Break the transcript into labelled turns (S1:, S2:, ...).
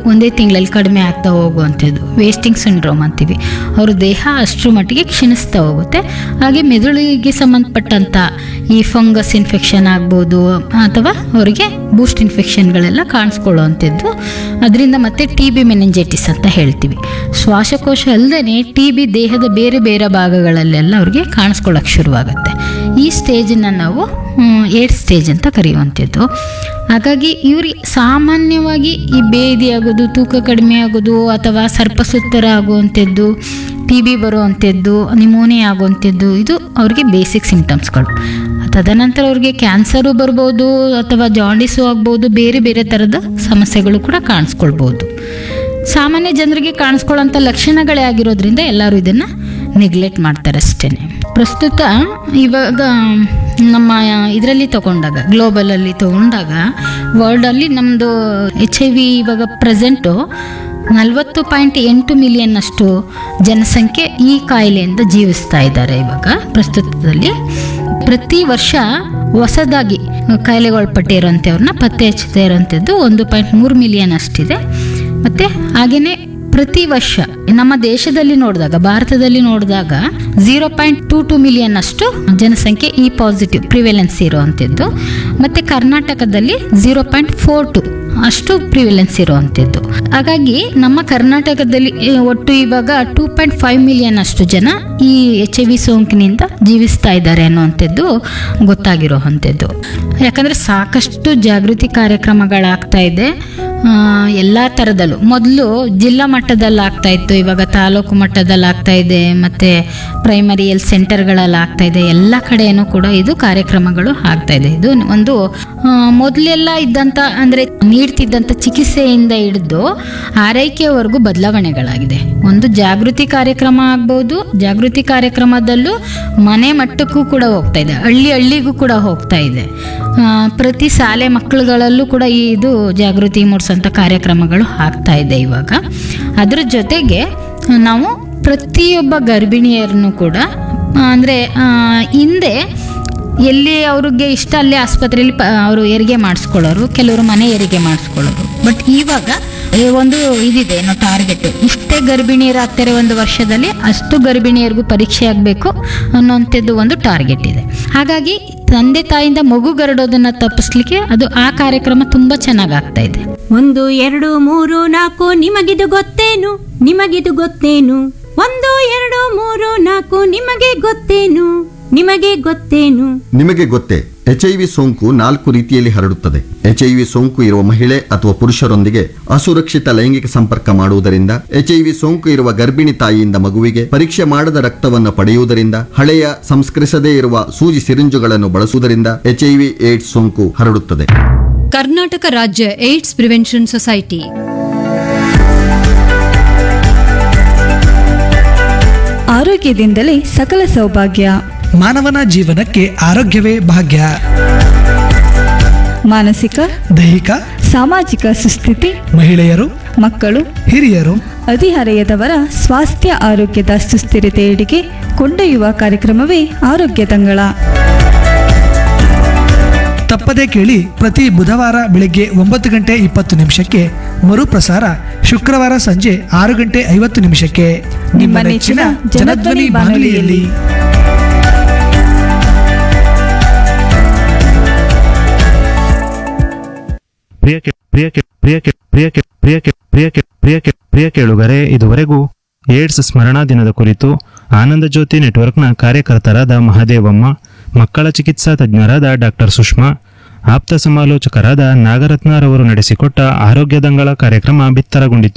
S1: ಒಂದೇ ತಿಂಗಳಲ್ಲಿ ಕಡಿಮೆ ಆಗ್ತಾ ಹೋಗುವಂಥದ್ದು ವೇಸ್ಟಿಂಗ್ ಸಿಂಡ್ರೋಮ್ ಅಂತೀವಿ ಅವ್ರ ದೇಹ ಅಷ್ಟರ ಮಟ್ಟಿಗೆ ಕ್ಷೀಣಿಸ್ತಾ ಹೋಗುತ್ತೆ ಹಾಗೆ ಮೆದುಳಿಗೆ ಸಂಬಂಧಪಟ್ಟಂಥ ಈ ಫಂಗಸ್ ಇನ್ಫೆಕ್ಷನ್ ಆಗ್ಬೋದು ಅಥವಾ ಅವರಿಗೆ ಬೂಸ್ಟ್ ಇನ್ಫೆಕ್ಷನ್ಗಳೆಲ್ಲ ಕಾಣಿಸ್ಕೊಳ್ಳುವಂಥದ್ದು ಅದರಿಂದ ಮತ್ತೆ ಟಿ ಬಿ ಮೆನಿಂಜೈಟಿಸ್ ಅಂತ ಹೇಳ್ತೀವಿ ಶ್ವಾಸಕೋಶ ಅಲ್ಲದೆ ಟಿ ಬಿ ದೇಹದ ಬೇರೆ ಬೇರೆ ಭಾಗಗಳಲ್ಲೆಲ್ಲ ಅವ್ರಿಗೆ ಕಾಣಿಸ್ಕೊಳ್ಳೋಕೆ ಶುರುವಾಗುತ್ತೆ ಈ ಸ್ಟೇಜನ್ನು ನಾವು ಏಡ್ ಸ್ಟೇಜ್ ಅಂತ ಕರೆಯುವಂಥದ್ದು ಹಾಗಾಗಿ ಇವ್ರಿಗೆ ಸಾಮಾನ್ಯವಾಗಿ ಈ ಬೇದಿ ಆಗೋದು ತೂಕ ಕಡಿಮೆ ಆಗೋದು ಅಥವಾ ಸರ್ಪಸುತ್ತರ ಆಗುವಂಥದ್ದು ಟಿ ಬಿ ಬರುವಂಥದ್ದು ನಿಮೋನಿಯಾ ಆಗುವಂಥದ್ದು ಇದು ಅವ್ರಿಗೆ ಬೇಸಿಕ್ ಸಿಂಪ್ಟಮ್ಸ್ಗಳು ತದನಂತರ ಅವ್ರಿಗೆ ಕ್ಯಾನ್ಸರು ಬರ್ಬೋದು ಅಥವಾ ಜಾಂಡಿಸು ಆಗ್ಬೋದು ಬೇರೆ ಬೇರೆ ಥರದ ಸಮಸ್ಯೆಗಳು ಕೂಡ ಕಾಣಿಸ್ಕೊಳ್ಬೋದು ಸಾಮಾನ್ಯ ಜನರಿಗೆ ಕಾಣಿಸ್ಕೊಳ್ಳೋಂಥ ಲಕ್ಷಣಗಳೇ ಆಗಿರೋದ್ರಿಂದ ಎಲ್ಲರೂ ಇದನ್ನು ನೆಗ್ಲೆಕ್ಟ್ ಮಾಡ್ತಾರೆ ಅಷ್ಟೇ ಪ್ರಸ್ತುತ ಇವಾಗ ನಮ್ಮ ಇದರಲ್ಲಿ ತಗೊಂಡಾಗ ಗ್ಲೋಬಲಲ್ಲಿ ತಗೊಂಡಾಗ ವರ್ಲ್ಡಲ್ಲಿ ನಮ್ಮದು ಎಚ್ ಐ ವಿ ಇವಾಗ ಪ್ರೆಸೆಂಟು ನಲವತ್ತು ಪಾಯಿಂಟ್ ಎಂಟು ಮಿಲಿಯನ್ ಅಷ್ಟು ಜನಸಂಖ್ಯೆ ಈ ಕಾಯಿಲೆಯಿಂದ ಜೀವಿಸ್ತಾ ಇದ್ದಾರೆ ಇವಾಗ ಪ್ರಸ್ತುತದಲ್ಲಿ ಪ್ರತಿ ವರ್ಷ ಹೊಸದಾಗಿ ಕಾಯಿಲೆಗೊಳಪಟ್ಟಿರೋಂಥವ್ರನ್ನ ಪತ್ತೆ ಹಚ್ಚದೇ ಇರೋಂಥದ್ದು ಒಂದು ಪಾಯಿಂಟ್ ಮೂರು ಮಿಲಿಯನ್ ಅಷ್ಟಿದೆ ಮತ್ತು ಹಾಗೆಯೇ ಪ್ರತಿ ವರ್ಷ ನಮ್ಮ ದೇಶದಲ್ಲಿ ನೋಡಿದಾಗ ಭಾರತದಲ್ಲಿ ನೋಡಿದಾಗ zero point two two million ಅಷ್ಟು ಜನಸಂಖ್ಯೆ ಈ ಪಾಸಿಟಿವ್ ಪ್ರಿವೆಲೆನ್ಸ್ ಇರುವಂಥದ್ದು ಮತ್ತು ಕರ್ನಾಟಕದಲ್ಲಿ ಝೀರೋ ಪಾಯಿಂಟ್ ಫೋರ್ ಟು ಅಷ್ಟು ಪ್ರಿವಿಲೆನ್ಸ್ ಇರುವಂಥದ್ದು ಹಾಗಾಗಿ ನಮ್ಮ ಕರ್ನಾಟಕದಲ್ಲಿ ಏ, ಒಟ್ಟು ಇವಾಗ ಟೂ ಪಾಯಿಂಟ್ ಫೈವ್ ಮಿಲಿಯನ್ ಅಷ್ಟು ಜನ ಈ ಎಚ್ ಐ ವಿ ಸೋಂಕಿನಿಂದ ಜೀವಿಸ್ತಾ ಇದ್ದಾರೆ ಅನ್ನುವಂಥದ್ದು ಗೊತ್ತಾಗಿರುವಂಥದ್ದು ಯಾಕಂದರೆ ಸಾಕಷ್ಟು ಜಾಗೃತಿ ಕಾರ್ಯಕ್ರಮಗಳಾಗ್ತಾ ಇದೆ ಎಲ್ಲ ಥರದಲ್ಲೂ ಮೊದಲು ಜಿಲ್ಲಾ ಮಟ್ಟದಲ್ಲಿ ಆಗ್ತಾ ಇತ್ತು ಇವಾಗ ತಾಲೂಕು ಮಟ್ಟದಲ್ಲಿ ಆಗ್ತಾ ಇದೆ ಮತ್ತು ಪ್ರೈಮರಿ ಹೆಲ್ತ್ ಸೆಂಟರ್ಗಳಲ್ಲಿ ಆಗ್ತಾ ಇದೆ ಎಲ್ಲ ಕಡೆಯೂ ಕೂಡ ಇದು ಕಾರ್ಯಕ್ರಮಗಳು ಆಗ್ತಾ ಇದೆ ಇದು ಒಂದು ಆ, ಮೊದಲೆಲ್ಲ ಇದ್ದಂಥ ಅಂದರೆ ನೀಡ್ತಿದ್ದಂಥ ಚಿಕಿತ್ಸೆಯಿಂದ ಹಿಡಿದು ಆರೈಕೆಯವರೆಗೂ ಬದಲಾವಣೆಗಳಾಗಿದೆ ಒಂದು ಜಾಗೃತಿ ಕಾರ್ಯಕ್ರಮ ಆಗ್ಬೋದು ಜಾಗೃತಿ ಕಾರ್ಯಕ್ರಮದಲ್ಲೂ ಮನೆ ಮಟ್ಟಕ್ಕೂ ಕೂಡ ಹೋಗ್ತಾ ಇದೆ ಹಳ್ಳಿ ಹಳ್ಳಿಗೂ ಕೂಡ ಹೋಗ್ತಾ ಇದೆ ಆ, ಪ್ರತಿ ಶಾಲೆ ಮಕ್ಕಳುಗಳಲ್ಲೂ ಕೂಡ ಈ ಇದು ಜಾಗೃತಿ ಮೂಡಿಸೋಂಥ ಕಾರ್ಯಕ್ರಮಗಳು ಆಗ್ತಾ ಇದೆ ಇವಾಗ ಅದ್ರ ಜೊತೆಗೆ ನಾವು ಪ್ರತಿಯೊಬ್ಬ ಗರ್ಭಿಣಿಯರನ್ನು ಕೂಡ ಅಂದರೆ ಹಿಂದೆ ಎಲ್ಲಿ ಅವ್ರಿಗೆ ಇಷ್ಟ ಅಲ್ಲೇ ಆಸ್ಪತ್ರೆಯಲ್ಲಿ ಪ ಅವರು ಹೆರಿಗೆ ಮಾಡಿಸ್ಕೊಳ್ಳೋರು ಕೆಲವರು ಮನೆ ಹೆರಿಗೆ ಮಾಡಿಸ್ಕೊಳ್ಳೋರು ಬಟ್ ಇವಾಗ ಈ ಒಂದು ಇದಿದೆ ಏನೋ ಟಾರ್ಗೆಟ್ ಇಷ್ಟೇ ಗರ್ಭಿಣಿಯರಾಗ್ತಾರೆ ಒಂದು ವರ್ಷದಲ್ಲಿ ಅಷ್ಟು ಗರ್ಭಿಣಿಯರಿಗೂ ಪರೀಕ್ಷೆ ಆಗಬೇಕು ಅನ್ನೋಂಥದ್ದು ಒಂದು ಟಾರ್ಗೆಟ್ ಇದೆ ಹಾಗಾಗಿ ತಂದೆ ತಾಯಿಯಿಂದ ಮಗು ಗರಡೋದನ್ನ ತಪ್ಪಿಸ್ಲಿಕ್ಕೆ ಅದು ಆ ಕಾರ್ಯಕ್ರಮ ತುಂಬ ಚೆನ್ನಾಗಿ ಆಗ್ತಾ ಇದೆ
S2: ಒಂದು ಎರಡು ಮೂರು ನಾಲ್ಕು ನಿಮಗಿದು ಗೊತ್ತೇನು ನಿಮಗಿದು ಗೊತ್ತೇನು ಒಂದು ಎರಡು ಮೂರು ನಾಲ್ಕು ನಿಮಗೆ ಗೊತ್ತೇನು ನಿಮಗೆ ಗೊತ್ತೇನು
S3: ನಿಮಗೆ ಗೊತ್ತೇ ಎಚ್ಐವಿ ಸೋಂಕು ನಾಲ್ಕು ರೀತಿಯಲ್ಲಿ ಹರಡುತ್ತದೆ ಎಚ್ಐವಿ ಸೋಂಕು ಇರುವ ಮಹಿಳೆ ಅಥವಾ ಪುರುಷರೊಂದಿಗೆ ಅಸುರಕ್ಷಿತ ಲೈಂಗಿಕ ಸಂಪರ್ಕ ಮಾಡುವುದರಿಂದ ಎಚ್ಐವಿ ಸೋಂಕು ಇರುವ ಗರ್ಭಿಣಿ ತಾಯಿಯಿಂದ ಮಗುವಿಗೆ ಪರೀಕ್ಷೆ ಮಾಡದ ರಕ್ತವನ್ನು ಪಡೆಯುವುದರಿಂದ ಹಳೆಯ ಸಂಸ್ಕರಿಸದೇ ಇರುವ ಸೂಜಿ ಸಿರಿಂಜುಗಳನ್ನು ಬಳಸುವುದರಿಂದ ಎಚ್ಐವಿ ಏಡ್ಸ್ ಸೋಂಕು ಹರಡುತ್ತದೆ
S4: ಕರ್ನಾಟಕ ರಾಜ್ಯ ಏಡ್ಸ್ ಪ್ರಿವೆನ್ಷನ್ ಸೊಸೈಟಿ
S5: ಆರೋಗ್ಯದಿಂದಲೇ ಸಕಲ ಸೌಭಾಗ್ಯ
S6: ಮಾನವನ ಜೀವನಕ್ಕೆ ಆರೋಗ್ಯವೇ ಭಾಗ್ಯ
S5: ಮಾನಸಿಕ
S6: ದೈಹಿಕ
S5: ಸಾಮಾಜಿಕ ಸುಸ್ಥಿತಿ
S6: ಮಹಿಳೆಯರು
S5: ಮಕ್ಕಳು
S6: ಹಿರಿಯರು
S5: ಹದಿಹರೆಯದವರ ಸ್ವಾಸ್ಥ್ಯ ಆರೋಗ್ಯದ ಸುಸ್ಥಿರತೆಯೆಡೆಗೆ ಕೊಂಡೊಯ್ಯುವ ಕಾರ್ಯಕ್ರಮವೇ ಆರೋಗ್ಯ ತಂಗಳ
S6: ತಪ್ಪದೇ ಕೇಳಿ ಪ್ರತಿ ಬುಧವಾರ ಬೆಳಗ್ಗೆ ಒಂಬತ್ತು ಗಂಟೆ ಇಪ್ಪತ್ತು ನಿಮಿಷಕ್ಕೆ ಮರುಪ್ರಸಾರ ಶುಕ್ರವಾರ ಸಂಜೆ ಆರು ಗಂಟೆ ಐವತ್ತು ನಿಮಿಷಕ್ಕೆ ನಿಮ್ಮ ನೆಚ್ಚಿನ ಜನಧ್ವನಿ ಬಾನುಲಿಯಲ್ಲಿ
S7: ಪ್ರಿಯ ಕೆ- ಪ್ರಿಯ ಕೆ- ಪ್ರಿಯ ಕೆ- ಪ್ರಿಯ ಕೆ- ಪ್ರಿಯ ಕೆ- ಪ್ರಿಯ ಕೆ- ಪ್ರಿಯ ಕೆ- ಪ್ರಿಯ ಕೇಳುಗರೆ ಇದುವರೆಗೂ ಏಡ್ಸ್ ಸ್ಮರಣಾ ದಿನದ ಕುರಿತು ಆನಂದ ಜ್ಯೋತಿ ನೆಟ್ವರ್ಕ್ನ ಕಾರ್ಯಕರ್ತರಾದ ಮಹದೇವಮ್ಮ ಮಕ್ಕಳ ಚಿಕಿತ್ಸಾ ತಜ್ಞರಾದ ಡಾಕ್ಟರ್ ಸುಷ್ಮಾ ಆಪ್ತ ಸಮಾಲೋಚಕರಾದ ನಾಗರತ್ನರವರು ನಡೆಸಿಕೊಟ್ಟ ಆರೋಗ್ಯ ದಂಗಳ ಕಾರ್ಯಕ್ರಮ ಬಿತ್ತರಗೊಂಡಿತು